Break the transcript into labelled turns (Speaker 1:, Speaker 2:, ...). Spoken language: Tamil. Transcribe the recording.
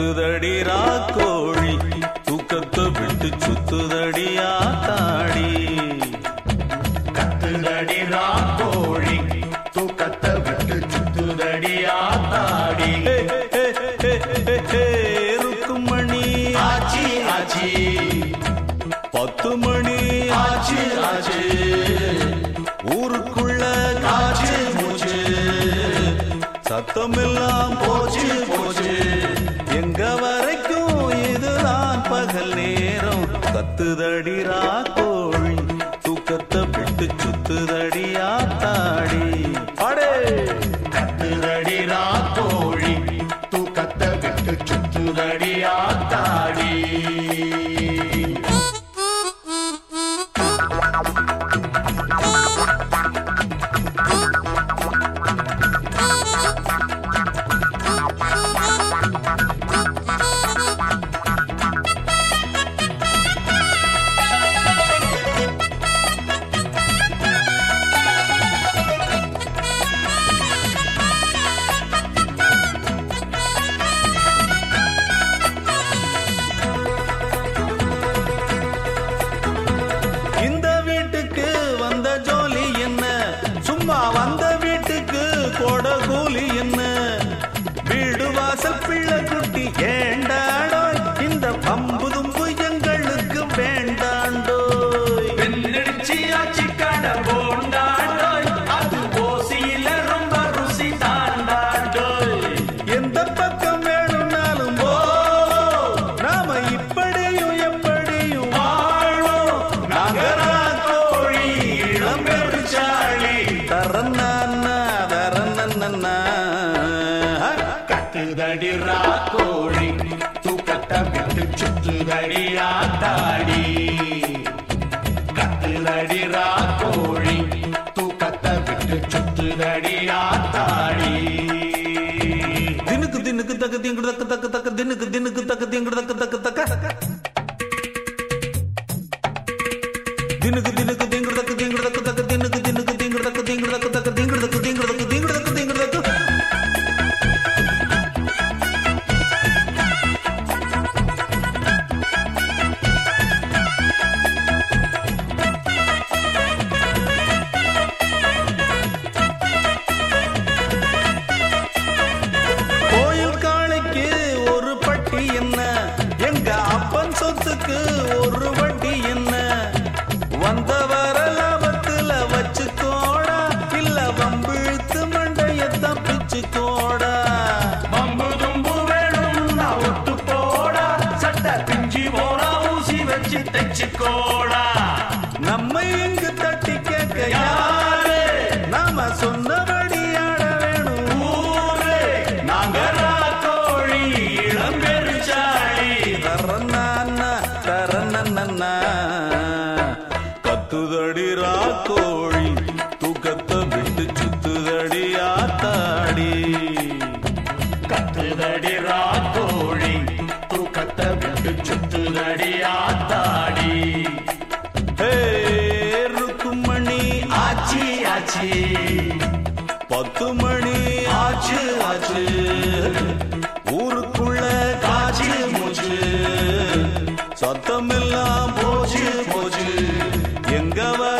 Speaker 1: கத்துதடி ராக்கோழி தூக்கத்தை விட்டு சுத்துதடி ஆத்தாடி
Speaker 2: கத்துதடி ராக்கோழி தூக்கத்தை விட்டு சுத்துதடி ஆத்தாடி
Speaker 1: ஹே, ஹே, ஹே, ஹே, ஹே, ருக்குமணி
Speaker 2: ஆச்சி ஆச்சி
Speaker 1: பத்து மணி
Speaker 2: ஆச்சி ஆச்சி
Speaker 1: ஊருக்குள்ள
Speaker 2: ஆச்சி மூச்சு
Speaker 1: சத்தமெல்லாம்
Speaker 2: போச்சு போச்சு
Speaker 1: எங்க வரைக்கும் இதுதான் பகல் நேரம் கத்துதடி ராக்கோழி தூக்கத்தை விட்டு சுத்துதடி ஆத்தாடி அடே
Speaker 2: கத்துதடி ராக்கோழி தூக்கத்தை விட்டு சுத்துதடி ஆத்தாடி
Speaker 1: இந்த வீட்டுக்கு வந்த ஜோலி என்ன சும்மா வந்த வீட்டுக்கு கொட கூலி என்ன வீடு வாசல் பிள்ளை குட்டி ஏண்டாடோ இந்த பம்பு தும்பு எங்களுக்கு வேண்டாண்டோய்
Speaker 2: வெள்ளடிச்சி ஆச்சி கடை போண்டாண்டோய் அது ஓசியில ரொம்ப ருசி தாண்டாண்டோய்
Speaker 1: எந்த பக்கம் வேணும்னாலும் போ நாம இப்படியும் எப்படியும்
Speaker 2: வாழும் நகரா கோழி இளம்பெருச்சாளி
Speaker 1: தரன்னா தரன்னா
Speaker 2: கத்துதடி ராக்கோழி தூக்கத்தை விட்டு சுத்துதடி ஆத்தாடி கத்துதடி ராக்கோழி தூக்கத்தை விட்டு சுத்துதடி ஆத்தாடி
Speaker 1: தினுக்கு தினுக்கு தக்க திங்கு தக்க தக்க தக்க தினுக்கு தினுக்கு தக்க திங்கு தக்க தக்க தக்க தினுக்கு தினுக்கு திங்கு தக்க திங்கு தக்க தக்க தினுக்கு தினுக்கு திங்கு தக்க திங்கு தக்க தக்க திங்கு தக்க திங்கு தக்க திங்கு தக்க திங்கு தக்க கோயில் காளைக்கு ஒரு பட்டி என்ன எங்க அப்பன் சொத்துக்கு ஒரு வட்டி என்ன வந்தவர லாபத்துல வச்சுக்கோடா இல்ல வம்பிழுத்து மண்டையத்தான் பிச்சுக்கோடா
Speaker 2: பம்பு தும்பு வேணும்னா ஒட்டு போடா சட்டை பிஞ்சி போனா ஊசி வச்சு தைச்சுக்கோடா
Speaker 1: நம்மை இங்கு தட்டி கேட்க யாரு நாம சொன்னபடி ஆட வேணும்
Speaker 2: ஊரே நாங்க கோழி இளம்பெருச்சாளி
Speaker 1: தரன்னா தரன்னா கத்துதடி ராக்கோழி தூக்கத்தை விட்டு சுத்துதடி ஆத்தாடி
Speaker 2: கத்துதடி ராக்கோழி தூக்கத்தை விட்டு சுத்துதடி ஆத்தாடி
Speaker 1: ஹே ருக்குமணி
Speaker 2: ஆச்சி ஆச்சி
Speaker 1: பத்து மணி ஆச்சு ஆச்சு ஊருக்குள்ள காச்சு மூச்சு சத்தமெல்லாம் போச்சு போச்சு எங்க வர